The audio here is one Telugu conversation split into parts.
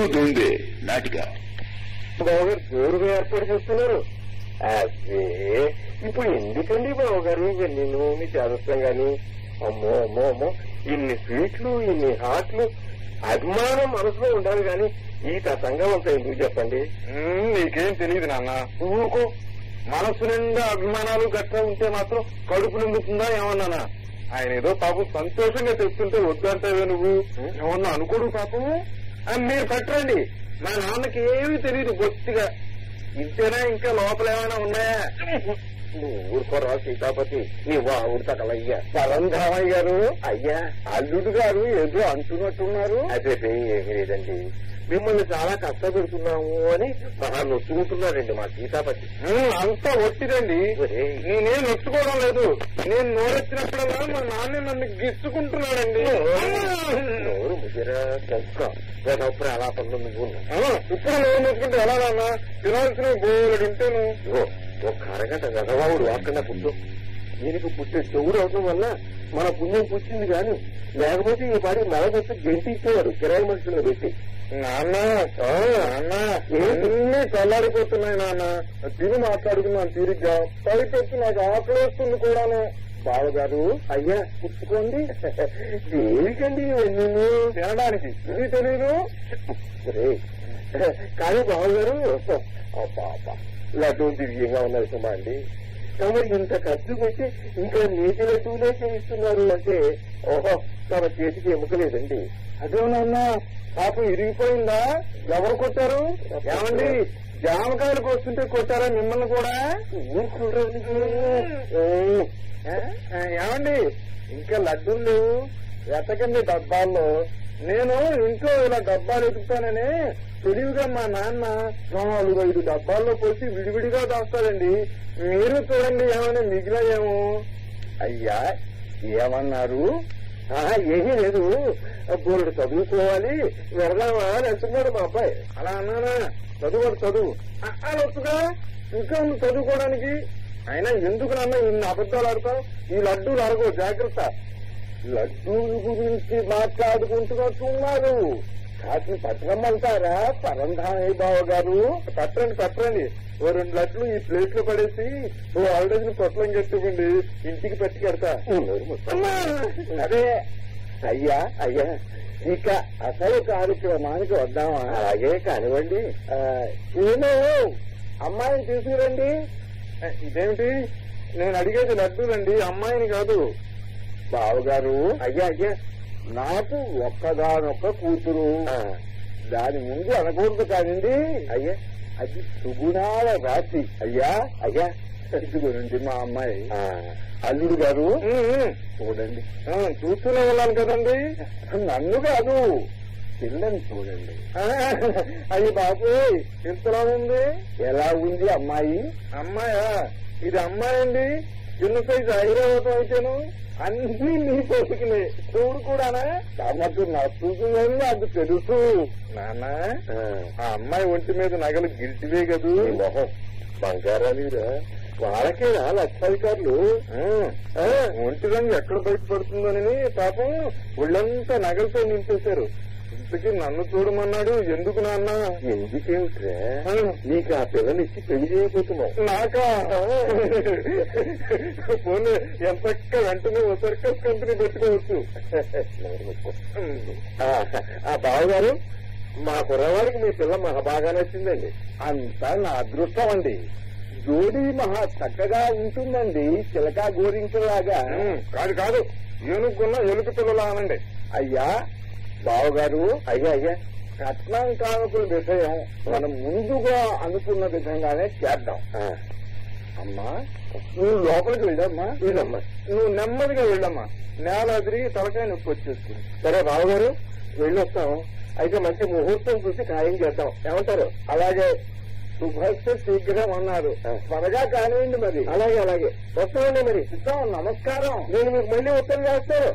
దొందే నాటిక బావగారు జోరుగా ఏర్పాటు చేస్తున్నారు అదే ఇప్పుడు ఎందుకండి బావగారు నేను మీ చేదస్తాం గాని అమ్మో అమ్మో అమ్మో ఇన్ని స్వీట్లు ఇన్ని హాట్లు అభిమానం మనసులో ఉండాలి గాని ఈ తతంగా అంత ఎందుకు చెప్పండి నీకేం తెలియదు నాన్న ఊరుకో మనసు నిండా అభిమానాలు గట్రా ఉంటే మాత్రం కడుపు నిండుతుందా ఏమన్నానా ఆయన ఏదో పాపం సంతోషంగా చెప్తుంటే వద్దంటావే నువ్వు ఏమన్నా అనుకోడు పాపం ఆ, మీరు పెట్టండి మా నాన్నకి ఏమీ తెలియదు బొత్తిగా ఇంతేనా ఇంకా లోపల ఏమైనా ఉన్నాయా నువ్వు ఊరుకోరా సీతాపతి నీ వావుడు తగలయ్యా పరంధామయ్య గారు అయ్యా అల్లుడు గారు ఏదో అంటున్నట్టున్నారు అదే ఏమీ లేదండి మిమ్మల్ని చాలా కష్టపెడుతున్నాము అని మహా నొచ్చుకుంటున్నారండి మా సీతాపతి అంతా ఒట్టిదండి నేనేం నొచ్చుకోవడం లేదు నేను నోరెత్తినప్పుడల్లా మా నాన్న నన్ను గిచ్చుకుంటున్నాడండి నోరు ముదిరా కనుక రేపప్పుడు అలా పనులు నువ్వు ఇప్పుడు నోరు నొచ్చుకుంటే ఎలా నాన్న తినాల్సిన బోలెడు ఉంటేను ఒక అరగంట గదవాడు అక్కడ పుట్టు దీనికి పుట్టే చెవుడు అవడం వల్ల మన పుణ్యం పుట్టింది కాని లేకపోతే ఈ పాడి మెలగొచ్చి గెంటి ఇచ్చేవాడు కిరాయి మనుషులు పెట్టి నాన్న నాన్న అన్ని చల్లారిపోతున్నాయి నాన్న తిని మాట్లాడుకున్నాను తీరిగ్గా పైపెచ్చి నాకు ఆకలి వస్తుంది కూడాను బావగారు అయ్యా పుచ్చుకోండి దేనికండి ఇవన్నీ తినడానికి ఇది తెలీదు ఒరేయ్, కానీ బావగారు అబ్బా అబ్బా లడ్డూ దివ్యంగా ఉన్నది సుమా అండి తమరు ఇంత ఖర్చు పెట్టి ఇంకా నీటి లడ్డూలే చేయిస్తున్నారు అంటే ఓహో తమ చేతికి ఎముకలేదండి అదేనన్నా పాపం ఇరిగిపోయిందా ఎవరు కొట్టారు ఏమండి జామకాయలు కోస్తుంటే కొట్టారా మిమ్మల్ని కూడా ఏమండి ఇంకా లడ్డూలు లేవు వెతకండి డబ్బాల్లో నేను ఇంట్లో ఇలా డబ్బాలు ఎదుగుతానని తెలివిగా మా నాన్న నాలుగు ఐదు డబ్బాల్లో పోసి విడివిడిగా దాస్తాడండి మీరు చూడండి ఏమైనా మిగిలాయేమో అయ్యా ఏమన్నారు ఏమీ లేదు బోరుడు చదువుకోవాలి వెళదామా అని అంటున్నాడు మా అబ్బాయి అలా అన్నానా చదువు చదువు అలా వస్తుందా ఇంకా ఉంది చదువుకోవడానికి అయినా ఎందుకు నాన్న ఇన్ని అబద్ధాలు ఆడతావు ఈ లడ్డూలు అరగవు జాగ్రత్త లడ్డూల గురించి మాట్లాడుకుంటున్నట్టున్నారు కాసి పట్టరమ్మంటారా పరంధామయ్య బావ గారు పట్టండి పట్టండి ఓ రెండు లడ్లు ఈ ప్లేట్ లో పడేసి ఓ ఆల్రెడీ పొట్లం కట్టుకోండి ఇంటికి పట్టుకెడతా అదే అయ్యా అయ్యా ఇక అసలు కార్యక్రమానికి వద్దామా అలాగే కానివ్వండి నేను అమ్మాయిని తీసుకురండి ఇదేమిటి నేను అడిగేది లడ్డూలండి అమ్మాయిని కాదు బావగారు అయ్యా అయ్యా నాకు ఒక్కగానొక్క కూతురు దాని ముందు అనకూడదు కాదండి అయ్యా అది సుగుణాల రాశి అయ్యా అయ్యా ఇదిగోనండి మా అమ్మాయి అల్లుడు గారు చూడండి చూస్తూనే ఉన్నాను కదండి నన్ను కాదు పిల్లని చూడండి అయ్యి బాబు ఎంతలా ఉంది ఎలా ఉంది అమ్మాయి అమ్మాయా ఇది అమ్మాయి అండి చిన్న సైజు ఐరావతం అయితేను అన్ని నీ కొడుకులే చూడు కూడానా కాబట్టి నా చూసుకుని నాకు తెలుసు నాన్న ఆ అమ్మాయి ఒంటి మీద నగలు గిల్టివే కదూ మొహం బంగారాలీరా వాళ్ళకే లక్షాధికారులు ఒంటి రంగు ఎక్కడ బయటపడుతుందోనని పాపం ఒళ్ళంతా నగలతో నింపేశారు ఇంతకీ నన్ను చూడమన్నాడు ఎందుకు నాన్న ఎందుకేమిట్రా నీకు ఆ పిల్లనిచ్చి పెళ్లి చేయబోతున్నావు నాకా పోనీ ఎంతక్క వెంటనే ఓ సర్కస్ కంపెనీ పెట్టుకోవచ్చు ఆ బావగారు మా కుర్రవాడికి మీ పిల్ల మహా బాగా నచ్చిందండి అంతా నా అదృష్టం అండి జోడి మహా చక్కగా ఉంటుందండి చిలక గోరించలాగా కాదు కాదు ఏనుగున్న ఎలుక పిల్లలా అనండి అయ్యా బావగారు అయ్యా అయ్యా కట్నం కానుకల విషయం మనం ముందుగా అనుకున్న విధంగానే చేద్దాం అమ్మా నువ్వు లోపలికి వెళ్ళమ్మా వెళ్ళమ్మా నువ్వు నెమ్మదిగా వెళ్ళమ్మా నేల తిరిగి తలకాయ నొప్పి వచ్చేస్తుంది సరే బావగారు వెళ్ళొస్తాం అయితే మంచి ముహూర్తం చూసి ఖాయం చేద్దాం ఏమంటారు అలాగే శుభస్సు శీఘ్రం అన్నారు త్వరగా కానివ్వండి మరి అలాగే అలాగే వస్తామండి మరి ఇస్తాం నమస్కారం నేను మీకు మళ్ళీ ఉత్తరం చేస్తాను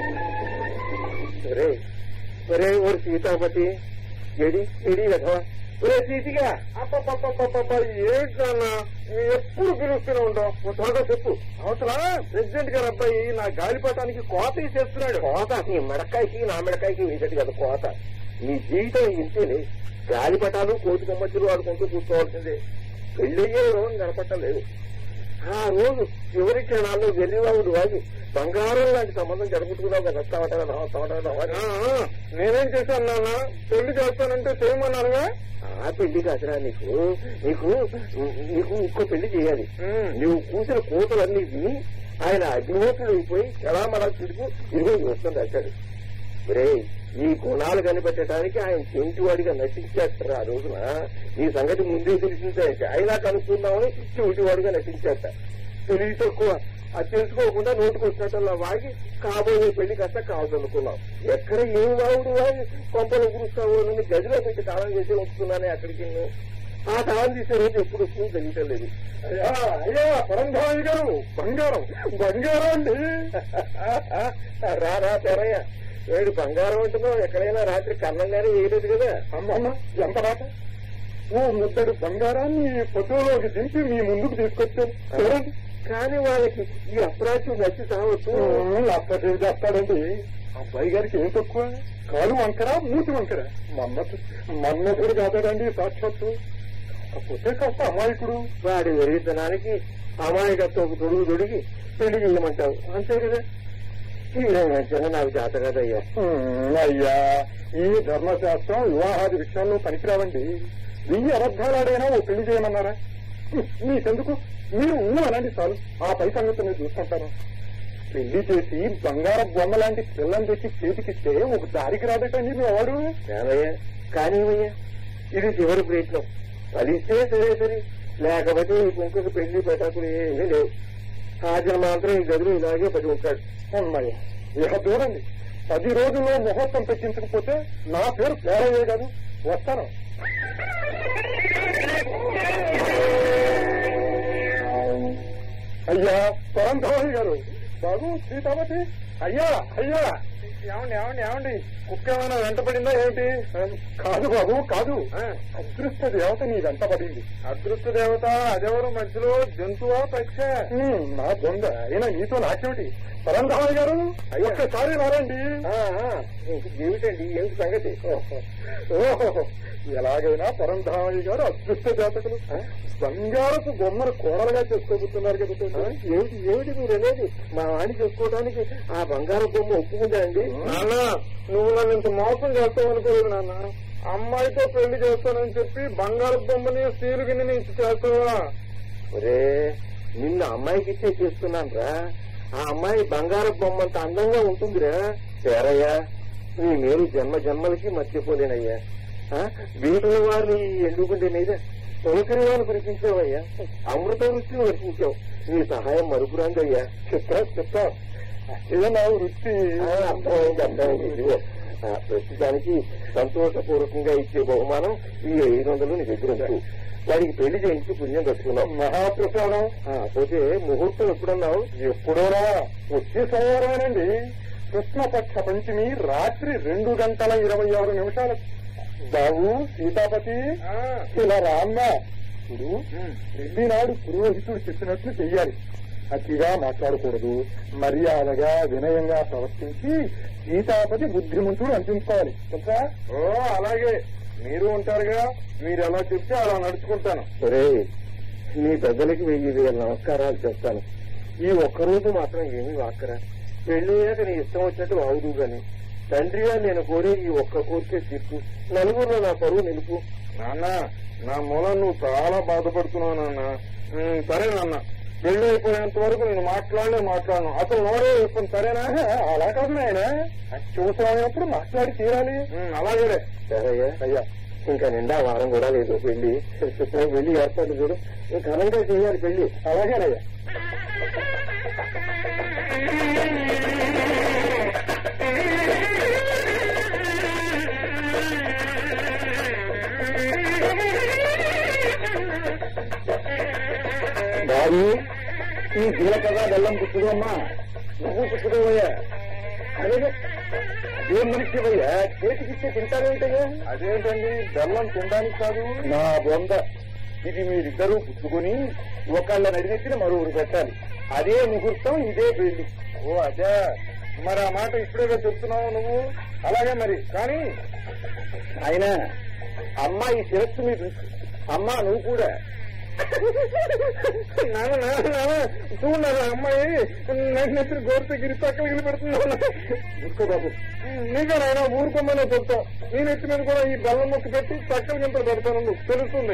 ఒరే ఒరే ఓరు సీతాపతి ఎడి ఎడి రథ ఒరే సీతిగా అప్పప్పప్పప్ప ఏంటి నాన్న నువ్వు ఎప్పుడు పిలుస్తూనే ఉంటావు నువ్వు త్వరగా చెప్పు అవసరం ప్రెసిడెంట్ గారు అబ్బాయి నా గాలిపటానికి కోత చేస్తున్నాడు కోత నీ మెడకాయకి నా మెడకాయకి వేసేది కదా కోత నీ జీవితం ఇంతేలే గాలిపటాలు కోతి కొమ్మచ్చులు ఆడుకుంటూ కూర్చోవాల్సిందే పెళ్ళయ్యే రోజు కనపట్టలేదు ఆ రోజు చివరి క్షణాల్లో వెర్రివాగుడు వాగి బంగారం లాంటి సంబంధం జరుపుతున్నావు కదా వస్తావట కదా వస్తావట కదా అని. ఆ, ఆ, నేనేం చేశాను నాన్న పెళ్లి చేస్తానంటే చేయమన్నానుగా ఆ పెళ్లి కాదురా నీకు నీకు నీకు ఇంకో పెళ్లి చేయాలి ఉమ్. నువ్వు కూసిన కూతులన్నీ విని ఆయన అగ్నిహోత్రుడు అయిపోయి ఎలా మళ్ళా తిడుగు ఇదిగో వస్తుంది వచ్చాడు రే ఈ గుణాలు కనిపెట్టడానికి ఆయన చెంటివాడిగా నటించేస్తారు ఆ రోజున ఈ సంగతి ముందే తెలిసిందే అయినా కనుక్కుందామని చెవిటివాడిగా నటించేట తెలివి తక్కువ అది తెలుసుకోకుండా నోటికి వచ్చినట్టల్లా వాగి కాబోయే పెళ్లి కాస్త కావద్దనుకున్నాం ఎక్కడ ఏం వాగుడు వాగి కొంపలు కురుస్తావో అని గదిలో పెట్టి తాళం చేసి ఉంచుతున్నానే అక్కడికి నేను. ఆ తాళం తీసే రోజు ఎప్పుడు వస్తుందో తెలియటలేదు అయ్యా అయ్యా పరంధామి గారు బంగారం బంగారం అండి రా రా తెరయ్య ఏడు బంగారం అంటున్నావు ఎక్కడైనా రాత్రి కన్నంగానే వేయలేదు కదా అమ్మమ్మ ఎంత మాట ఓ ముద్దడు బంగారాన్ని ఫోటోలోకి దింపి మీ ముందుకు తీసుకొచ్చాను చూడండి కానీ వాళ్ళకి ఈ అప్రాచ్యం నచ్చి సావచ్చు అప్పటి చేస్తాడండి అబ్బాయి గారికి ఏం తక్కువ కాలు వంకరా మూతి వంకరా మన్నతు మన్నతుడు కాదాడండి సాక్షాత్తు కాకపోతే కాస్త అమాయకుడు వాడి వెరిగితనానికి అమాయకత్వం తొడుగు తొడిగి పెళ్లి చేయమంటావు అంతే కదా ఈ వెంటనే నాకు చేత కదయ్యా హ్మ్, అయ్యా ఈ ధర్మశాస్త్రం వివాహాది విషయాల్లో పనికిరావండి వెయ్యి అబద్ధాలాడైనా ఓ పెళ్లి చేయమన్నారా హ్మ్, మీకెందుకు మీరు ఊ అనండి చాలు ఆ పై సంగతి నేను చూసుకుంటాను పెళ్లి చేసి బంగారం బొమ్మ లాంటి పిల్లని తెచ్చి చేతికిస్తే ఒక దారికి రాదటండి మీ వాడు ఏమయ్యా కానివయ్యా ఇది చివరి ప్రయత్నం ఫలిస్తే సరే సరే లేకపోతే ఈ కుంకకు పెళ్లి పెట్టకులు ఏమీ లేవు హాజరు మాత్రం ఈ గదిలో ఇలాగే పడి ఉంటాడు అమ్మయ్య ఇక చూడండి పది రోజుల్లో ముహూర్తం పెట్టించకపోతే నా పేరు పేరయ్యే కాదు వస్తాను అయ్యా పరంధామి గారు బాబు సీతావతి అయ్యా అయ్యా ఏమండి ఏమండి ఏమండి కుక్క ఏమైనా వెంటపడిందా ఏమిటి కాదు బాబు కాదు అదృష్ట దేవత నీ వెంటపడింది అదృష్ట దేవత అదెవరు మధ్యలో జంతువా పక్ష నా దొంగ అయినా నీతో నాకేమిటి పరంధామి గారు ఒక్కసారి రారండి ఆ, ఆ, ఏమిటండి ఏమిటి సంగతి ఓహో ఎలాగైనా పరంధామి గారు అదృష్ట జాతకులు బంగారపు బొమ్మను కోడలుగా చేసుకోబోతున్నారు కదా ఆ, ఏమిటి ఏమిటి మీరు అనేది మా వాడిని చేసుకోవడానికి ఆ బంగారు బొమ్మ ఒప్పుకుందా అండి నాన్న నువ్వు నన్ను ఇంత మోసం చేస్తావు అనుకోలేదు నాన్న అమ్మాయితో పెళ్లి చేస్తానని చెప్పి బంగారు బొమ్మని స్టీల్ గిన్నెని ఇచ్చి చేస్తావా ఒరే నిన్న అమ్మాయికి ఇచ్చే చేస్తున్నాను రా ఆ అమ్మాయి బంగారు బొమ్మంత అందంగా ఉంటుందిరా పేరయ్యా నీ మేలు జన్మ జన్మలకి మర్చిపోలేనయ్యా ఆ, వీటిని వారిని ఎందుకుంటేనైనా తొలకరి వారిని కురిపించావయ్యా అమృత వృష్టిని వర్షించావు నీ సహాయం మరుపురాందయ్యా చిత్ర చిత్ర ఇదే నా వృత్తి ఆ, అర్థమైంది అర్థమైంది ఇదిగో ఆ, ప్రస్తుతానికి సంతోషపూర్వకంగా ఇచ్చే బహుమానం ఈ ఐదు వందలు నీ దగ్గర ఉంచు వాడికి పెళ్లి చేయించి పుణ్యం కట్టుకున్నావు మహాప్రసాదం ఆ, పోతే ముహూర్తం ఎప్పుడన్నావు ఎప్పుడోనా వచ్చే సోమవారమేనండి కృష్ణపక్ష పంచమి రాత్రి రెండు గంటల ఇరవై ఆరు నిమిషాలు బాబు సీతాపతి ఇలా రామ్మా ఇప్పుడు పెళ్లి నాడు పురోహితుడు చెప్పినట్లు చెయ్యాలి అతిగా మాట్లాడకూడదు మర్యాదగా వినయంగా ప్రవర్తించి సీతాపతి బుద్ధిమంతుడు అనిపించుకోవాలి తెలుసా ఓ అలాగే మీరు ఉంటారుగా మీరు ఎలా చెప్తే అలా నడుచుకుంటాను ఒరే నీ పెద్దలకి వెయ్యి వేల నమస్కారాలు చెప్తాను ఈ ఒక్కరోజు మాత్రం ఏమీ వాక్కరా పెళ్లి అయ్యాక నీ ఇష్టం వచ్చినట్టు వాగుదు గాని తండ్రిగా నేను కోరే ఈ ఒక్క కోరికే తీర్పు నలుగురిలో నా పరువు నిలుపు నాన్న నా మూలం నువ్వు చాలా బాధపడుతున్నావు నాన్న ఉమ్, సరే నాన్న పెళ్లి అయిపోయేంత వరకు నేను మాట్లాడలే మాట్లాడను అసలు నోరే వేసుకుని సరేనా అలా కాదు నాయన చూసినప్పుడు మాట్లాడి తీరాలి ఉమ్, అలాగే సరయ్యా అయ్యా ఇంకా నిండా వారం కూడా లేదు పెళ్లి వెళ్ళి ఏర్పాటు చూడు ఇంకా ఘనంగా చేయాలి పెళ్లి అలాగేనయ్యా బాబు ఈ జీలకర్ర బెల్లం పుచ్చుకోమ్మా నువ్వు పుచ్చుకోవయ్యా అలాగే ఏం మనిషివయ్యా చేతికిస్తే తింటారేంటయ్యా అదేంటండి బెల్లం తినడానికి కాదు నా బొంద ఇది మీరిద్దరూ పుచ్చుకొని ఒకళ్ళ నడినెత్తిన మరొకరు పెట్టాలి అదే ముహూర్తం ఇదే పెళ్లి ఓ అదే మరి ఆ మాట ఇప్పుడే చెప్తున్నావు నువ్వు అలాగే మరి కానీ ఆయన అమ్మాయి శిరస్సు మీద ఉంచు. అమ్మా నువ్వు కూడా నాన్న నాన్న నాన్న చూడన్నారు అమ్మాయి నడినెత్తిన గోరితో గిరి పక్కన గిరి పెడుతున్నాను బాబు నీకేనైనా ఊరుకోమనే చెప్తాం నేను ఎత్తి మీద కూడా ఈ బెల్లం ముక్క పెట్టి చక్కల గింత పెడతాను నువ్వు తెలుస్తుంది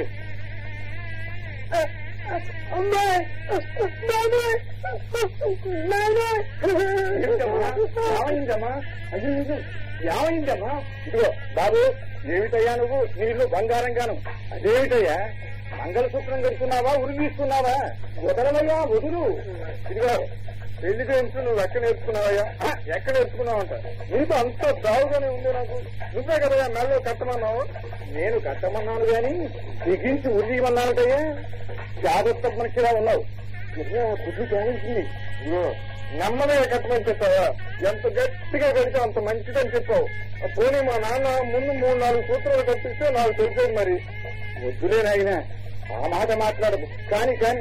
ఏమైందమ్మా అయ్యో ఏమైందమ్మా ఇదిగో బాబు ఏమిటయ్యా నువ్వు నీళ్ళు బంగారం గాను అదేమిటయ్యా మంగళసూత్రం కడుతున్నావా ఉరి తీసుకున్నావా వదలవయ్యా వదులు ఇదిగో పెళ్లి గురించి నువ్వు ఎక్కడ నేర్చుకున్నావయ్యా ఆ, ఎక్కడ నేర్చుకున్నావంట నీకు అంత దావుగానే ఉంది నాకు నువ్వే కదయ్యా మెల్లో కట్టమన్నావు నేను కట్టమన్నాను గాని బిగించి ఉరియమన్నావుటయ్యా జాగ్రత్త మనిషిలా ఉన్నావు ఇదిగో బుద్ధి కానించింది ఇదిగో నెమ్మదిగా కట్టమని చెప్పావా ఎంత గట్టిగా కడితే అంత మంచిదని చెప్పావు ఆ పోనీ మా నాన్న ముందు మూడు నాలుగు సూత్రాలు కట్టిస్తే నాకు తెలిసేది మరి వద్దులే నాయన ఆ మాట మాట్లాడదు కానీ కానీ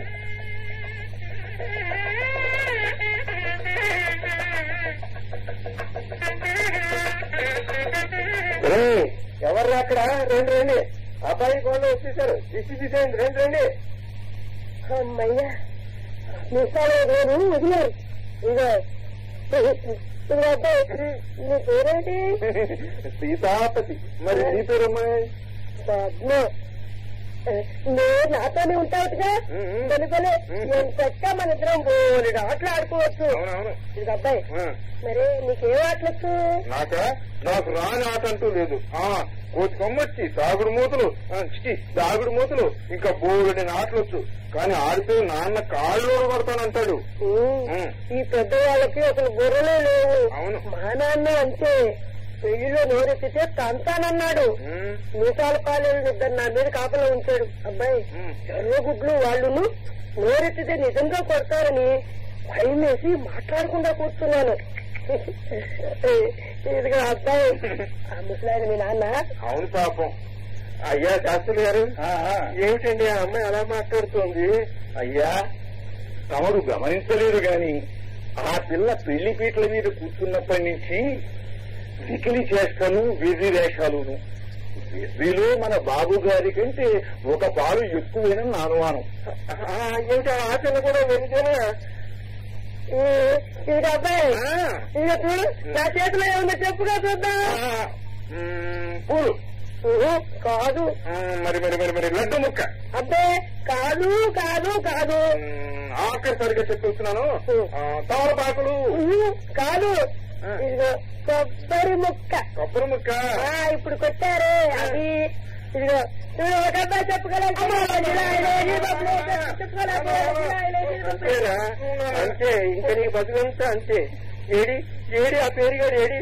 ఎవరు అక్కడ రండి రండి అబ్బాయి కోళ్ళు వచ్చేసారు దిష్టి తీసేయండి రండి రండి అమ్మయ్యా మిసాలు నేను వదిలేరు ఇదో ఇదిగో అబ్బాయి నీ పేరేంటి సీతాపతి మరి నీ పేరమ్మాయి పద్మ నువ్వు నాతోనే ఉంటావుగా ఉమ్. పని పని నేను చక్క మన ఇద్దరం బోలెడు ఆటలు ఆడుకోవచ్చు అవునవును ఇది అబ్బాయి ఆ. మరి నీకేం ఆటలొచ్చు నాకా నాకు రాని ఆట అంటూ లేదు ఆ కోతి కొమ్మచ్చి సాగుడు మూతలు ఆ, చిచి, దాగుడు మూతలు ఇంకా బోరుడిని ఆటలొచ్చు కానీ ఆడితే నాన్న కాళ్ళు పడతానంటాడు ఉమ్. ఉమ్. ఈ పెద్దవాళ్ళకి అసలు బుర్రలే లేవు అవును. మా నాన్న అంతే పెళ్లిలో నోరెత్తితే తంతానన్నాడు ఉమ్, మీసాల పాలేరు ఇద్దరు నా మీద కాపలా ఉంచాడు అబ్బాయి ఉమ్. చదువు గుడ్లు వాళ్ళును నోరెత్తితే నిజంగా కొడతారని భయం వేసి మాట్లాడకుండా కూర్చున్నాను ఇదిగా అబ్బాయి ఆ ముసలాయన మీ నాన్న అవును పాపం అయ్యా శాస్త్రి గారు ఏమిటండి ఆ అమ్మాయి అలా మాట్లాడుతోంది అయ్యా తమరు గమనించలేదు గాని ఆ పిల్ల పెళ్లి పీటల మీద కూర్చున్నప్పటి నుంచి వికిలి చేష్టలు వీధి వేషాలును వీధిలో మన బాబు గారి కంటే ఒక పాలు ఎక్కువేనని నా అనుమానం ఏమిటి ఆ పిల్ల కూడా వెళ్తేనే ఇది అబ్బాయి ఇక చూడు నా చేతిలో ఏముందో చెప్పుగా చూద్దాం పూలు ఊహు, కాదు మరి మరి మరి మరి లడ్డు ముక్క అబ్బే కాదు కాదు కాదు మ్మ్, ఆఖరి సరిగ్గా చెప్తున్నాను తమలపాకులు ఊహు, కాదు ఇదిగో కొబ్బరి ముక్క కొబ్బరి ముక్క ఆ, ఇప్పుడు కొట్టారే అది ఇదిగో చూడు ఒక అబ్బాయి చెప్పగలరు అంతేరా అంతే ఇంకా నీకు బతుకంతా అంతే ఏడి ఏడి ఆ పేరు గారు ఏడి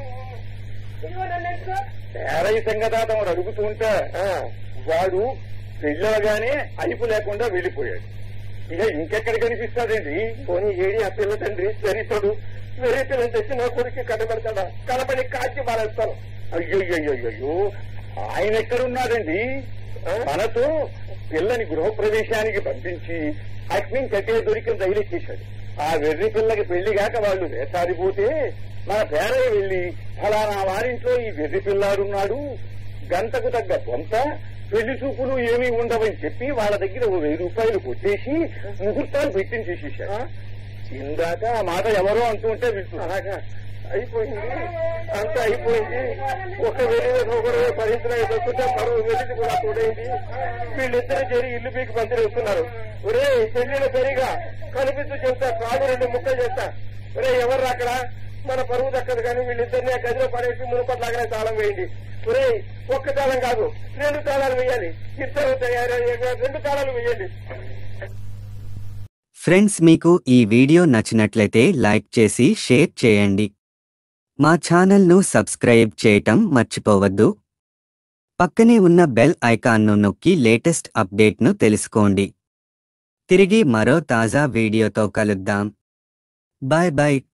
పేరయ్య సంగతా తమరు అడుగుతూ ఉంటా వాడు పెళ్ళగానే అలుపు లేకుండా వెళ్ళిపోయాడు ఇక ఇంకెక్కడ కనిపిస్తాడండి పోనీ ఏడి ఆ పిల్ల తండ్రి సరిపడు వేరే పిల్లని తెచ్చి నా కొడుకు కట్టబెడతాడా కలపని కాల్చి మారేస్తాను అయ్యో ఆయన ఎక్కడున్నాడండి మనతో పిల్లని గృహప్రవేశానికి పంపించి అగ్ని కట్టే దొరికిన రైలెక్కేశాడు ఆ వెర్రి పిల్లకి పెళ్లి కాక వాళ్ళు వేసారిపోతే మన పేరయ్య వెళ్లి ఫలానా వారింట్లో ఈ వెర్రి పిల్లాడున్నాడు గంటకు తగ్గ కొంత పెళ్లి చూపులు ఏమీ ఉండవని చెప్పి వాళ్ళ దగ్గర ఓ వెయ్యి రూపాయలు కొట్టేసి ముహూర్తాలు పెట్టించేసేసాడు ఇందాక ఆ మాట ఎవరో అంటుంటే వింటున్నా అలాగా అయిపోయింది అంతా అయిపోయింది ఒక వెళ్ళి ఒకరు పరిశ్రమ దొరుకుతే మరో వెళ్ళి కూడా తోడైంది వీళ్ళిద్దరు చేరి ఇల్లు పీకి పందిరేస్తున్నారు ఒరే పెళ్లిలో సరిగా కనిపిస్తూ చెప్తా కాదు రెండు ముక్కలు చేస్తా ఒరే ఎవరు అక్కడ మన పరువు దక్కదు కానీ వీళ్ళిద్దరిని ఆ గదిలో పడేసి మునుపట్లాగానే తాళం వేయండి ఒరే ఒక్క తాళం కాదు రెండు తాళాలు వేయాలి ఇద్దరు తయారయ్యాక రెండు తాళాలు వేయండి ఫ్రెండ్స్ మీకు ఈ వీడియో నచ్చినట్లయితే లైక్ చేసి షేర్ చేయండి మా ఛానల్ను సబ్స్క్రైబ్ చేయటం మర్చిపోవద్దు పక్కనే ఉన్న బెల్ ఐకాన్ను నొక్కి లేటెస్ట్ అప్డేట్ను తెలుసుకోండి తిరిగి మరో తాజా వీడియోతో కలుద్దాం బాయ్ బాయ్